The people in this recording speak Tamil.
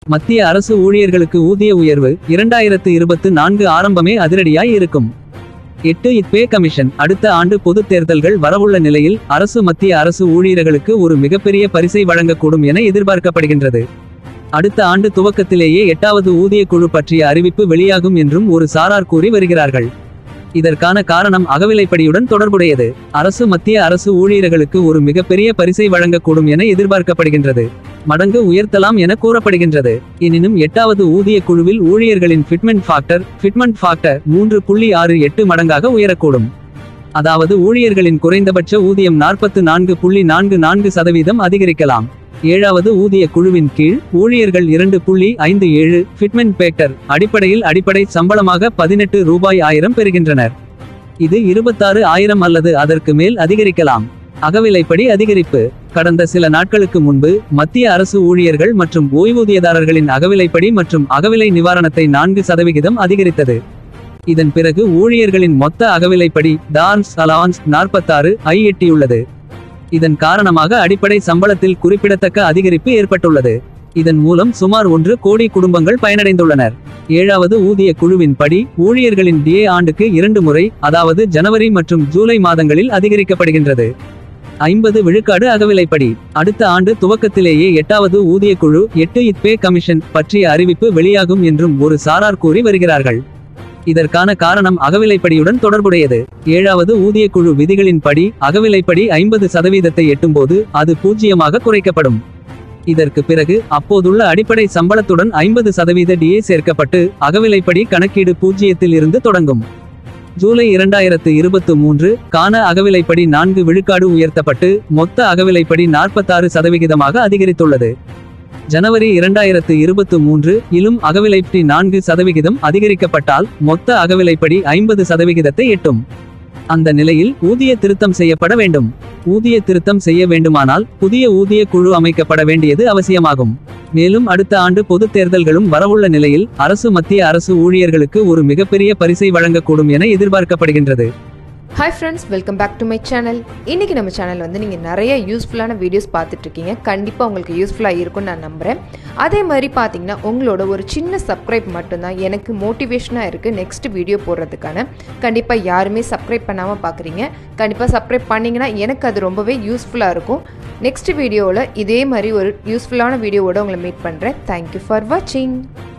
மத்திய அரசு ஊழியர்களுக்கு ஊதிய உயர்வு இரண்டாயிரத்து இருபத்து நான்கு ஆரம்பமே அதிரடியாய் இருக்கும் எட்டு இப்பே கமிஷன் அடுத்த ஆண்டு பொதுத் தேர்தல்கள் வரவுள்ள நிலையில் அரசு மத்திய அரசு ஊழியர்களுக்கு ஒரு மிகப்பெரிய பரிசை வழங்கக்கூடும் என எதிர்பார்க்கப்படுகின்றது அடுத்த ஆண்டு துவக்கத்திலேயே எட்டாவது ஊதிய குழு பற்றிய அறிவிப்பு வெளியாகும் என்றும் ஒரு சாரார் கூறி வருகிறார்கள் இதற்கான காரணம் அகவிலைப்படியுடன் தொடர்புடையது அரசு மத்திய அரசு ஊழியர்களுக்கு ஒரு மிகப்பெரிய பரிசை வழங்கக்கூடும் என எதிர்பார்க்கப்படுகின்றது மடங்கு உயர்த்தலாம் என கூறப்படுகின்றது எனினும் எட்டாவது ஊதிய குழுவில் ஊழியர்களின் ஃபிட்மெண்ட் ஃபாக்டர் ஃபிட்மெண்ட் ஃபாக்டர் மூன்று புள்ளி ஆறு எட்டு மடங்காக உயரக்கூடும் அதாவது ஊழியர்களின் குறைந்தபட்ச ஊதியம் நாற்பத்து நான்கு புள்ளி நான்கு நான்கு சதவீதம் அதிகரிக்கலாம் ஏழாவது ஊதிய குழுவின் கீழ் ஊழியர்கள் இரண்டு புள்ளி ஐந்து ஏழு ஃபிட்மெண்ட் பேக்டர் அடிப்படையில் அடிப்படை சம்பளமாக பதினெட்டு ரூபாய் ஆயிரம் பெறுகின்றனர் இது இருபத்தாறு ஆயிரம் அல்லது அதற்கு மேல் அதிகரிக்கலாம் அகவிலைப்படி அதிகரிப்பு கடந்த சில நாட்களுக்கு முன்பு மத்திய அரசு ஊழியர்கள் மற்றும் ஓய்வூதியதாரர்களின் அகவிலைப்படி மற்றும் அகவிலை நிவாரணத்தை நான்கு சதவிகிதம் அதிகரித்தது இதன் பிறகு ஊழியர்களின் மொத்த அகவிலைப்படி டான்ஸ் அலான்ஸ் நாற்பத்தாறு ஐ எட்டியுள்ளது இதன் காரணமாக அடிப்படை சம்பளத்தில் குறிப்பிடத்தக்க அதிகரிப்பு ஏற்பட்டுள்ளது இதன் மூலம் சுமார் ஒன்று கோடி குடும்பங்கள் பயனடைந்துள்ளனர் ஏழாவது ஊதிய குழுவின் படி ஊழியர்களின் டிஏ ஆண்டுக்கு இரண்டு முறை அதாவது ஜனவரி மற்றும் ஜூலை மாதங்களில் அதிகரிக்கப்படுகின்றது ஐம்பது விழுக்காடு அகவிலைப்படி அடுத்த ஆண்டு துவக்கத்திலேயே எட்டாவது ஊதிய குழு எட்டு இப்பே கமிஷன் பற்றிய அறிவிப்பு வெளியாகும் என்றும் ஒரு சாரார் கூறி வருகிறார்கள் இதற்கான காரணம் அகவிலைப்படியுடன் தொடர்புடையது ஏழாவது ஊதிய குழு விதிகளின்படி அகவிலைப்படி ஐம்பது சதவீதத்தை எட்டும்போது அது பூஜ்ஜியமாக குறைக்கப்படும் இதற்கு பிறகு அப்போதுள்ள அடிப்படை சம்பளத்துடன் ஐம்பது சதவீத டிஏ சேர்க்கப்பட்டு அகவிலைப்படி கணக்கீடு பூஜ்ஜியத்தில் இருந்து தொடங்கும் ஜூலை இரண்டாயிரத்து இருபத்து மூன்று கான அகவிலைப்படி நான்கு விழுக்காடு உயர்த்தப்பட்டு மொத்த அகவிலைப்படி நாற்பத்தாறு சதவிகிதமாக அதிகரித்துள்ளது ஜனவரி இரண்டாயிரத்து இருபத்து மூன்று இலும் அகவிலைப்படி நான்கு சதவிகிதம் அதிகரிக்கப்பட்டால் மொத்த அகவிலைப்படி ஐம்பது சதவிகிதத்தை எட்டும் அந்த நிலையில் ஊதிய திருத்தம் செய்யப்பட வேண்டும் ஊதிய திருத்தம் செய்ய வேண்டுமானால் புதிய ஊதிய குழு அமைக்கப்பட வேண்டியது அவசியமாகும் மேலும் அடுத்த ஆண்டு பொதுத் தேர்தல்களும் வரவுள்ள நிலையில் அரசு மத்திய அரசு ஊழியர்களுக்கு ஒரு மிகப்பெரிய பரிசை வழங்கக்கூடும் என எதிர்பார்க்கப்படுகின்றது hi friends welcome back to my channel இன்றைக்கி நம்ம சேனல் வந்து நீங்கள் நிறைய யூஸ்ஃபுல்லான வீடியோஸ் பார்த்துட்ருக்கீங்க கண்டிப்பாக உங்களுக்கு யூஸ்ஃபுல்லாக இருக்கும்னு நான் நம்புகிறேன் அதே மாதிரி பார்த்தீங்கன்னா உங்களோட ஒரு சின்ன சப்ஸ்கிரைப் மட்டும்தான் எனக்கு மோட்டிவேஷனாக இருக்குது நெக்ஸ்ட் வீடியோ போடுறதுக்கான கண்டிப்பாக யாருமே சப்ஸ்கிரைப் பண்ணாமல் பார்க்குறீங்க கண்டிப்பாக சப்ஸ்கிரைப் பண்ணிங்கன்னா எனக்கு அது ரொம்பவே யூஸ்ஃபுல்லாக இருக்கும் நெக்ஸ்ட் வீடியோவில் இதே மாதிரி ஒரு யூஸ்ஃபுல்லான வீடியோவோட உங்களை மீட் பண்ணுறேன் தேங்க்யூ ஃபார் வாட்சிங்